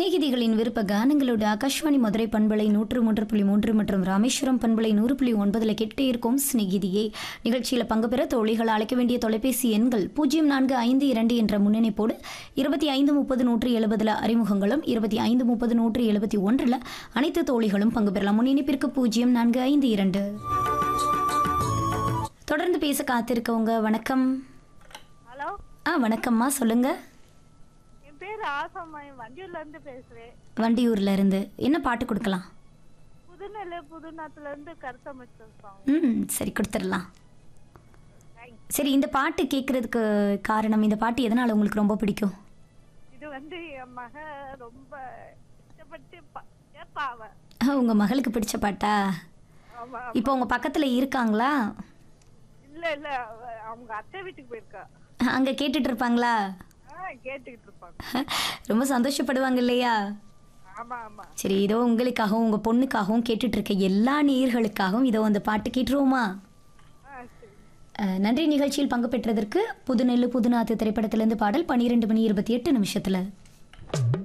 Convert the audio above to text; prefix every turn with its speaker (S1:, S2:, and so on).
S1: சிநேகிதிகளின் விருப்ப கானங்களோடு ஆகாஷ்வாணி மதுரை பண்பலை நூற்று மூன்று புள்ளி மூன்று மற்றும் ராமேஸ்வரம் பண்பலை நூறு புள்ளி ஒன்பதுல கேட்டே இருக்கும் சிநேகிதியே நிகழ்ச்சியில் பங்கு பெற தோழிகள் அழைக்க வேண்டிய தொலைபேசி எண்கள் பூஜ்ஜியம் நான்கு ஐந்து இரண்டு என்ற முன்னணிப்போடு இருபத்தி ஐந்து முப்பது நூற்றி எழுபதுல அறிமுகங்களும் இருபத்தி ஐந்து முப்பது நூற்றி எழுபத்தி ஒன்றில் அனைத்து தோழிகளும் பங்கு பெறலாம் முன்னிணைப்பிற்கு பூஜ்ஜியம் நான்கு ஐந்து இரண்டு தொடர்ந்து பேச காத்திருக்கவங்க வணக்கம்
S2: ஹலோ
S1: ஆ வணக்கம்மா சொல்லுங்க
S2: என் பேர் ஆசம்மா வண்டியூர்ல இருந்து பேசுறேன்
S1: வண்டியூர்ல இருந்து என்ன பாட்டு கொடுக்கலாம்
S2: புதுநெல்லு புதுநாத்துல இருந்து கருத்தமைச்சு சாங்
S1: ம் சரி கொடுத்துடலாம் சரி இந்த பாட்டு கேட்குறதுக்கு காரணம் இந்த பாட்டு எதனால் உங்களுக்கு ரொம்ப பிடிக்கும்
S2: இது வந்து என் மக ரொம்ப இஷ்டப்பட்டு ப- கேட்பா அவ
S1: ஆ, உங்க மகளுக்கு பிடிச்ச பாட்டா
S2: ஆமா
S1: இப்போ உங்க பக்கத்துல இருக்காங்களா
S2: இல்ல இல்ல அவ அவங்க அத்தை வீட்டுக்கு போயிருக்கா
S1: அங்க கேட்டுட்டு இருப்பாங்களா
S2: ஆ கேட்டுக்கிட்டு இருப்பாங்க
S1: ரொம்ப சந்தோஷப்படுவாங்க இல்லையா
S2: ஆமா ஆமா
S1: சரி இதோ உங்களுக்காகவும் உங்க பொண்ணுக்காகவும் கேட்டுட்டு இருக்க எல்லா நேயர்களுக்காகவும் இதோ அந்த பாட்டு கேட்டுருவோமா
S2: ஆ சரி
S1: அஹ், நன்றி நிகழ்ச்சியில் பங்கு பெற்றதற்கு புதுநெல்லு புதுநாத்து திரைப்படத்திலிருந்து பாடல் பன்னிரெண்டு மணி இருபத்தி எட்டு நிமிஷத்துல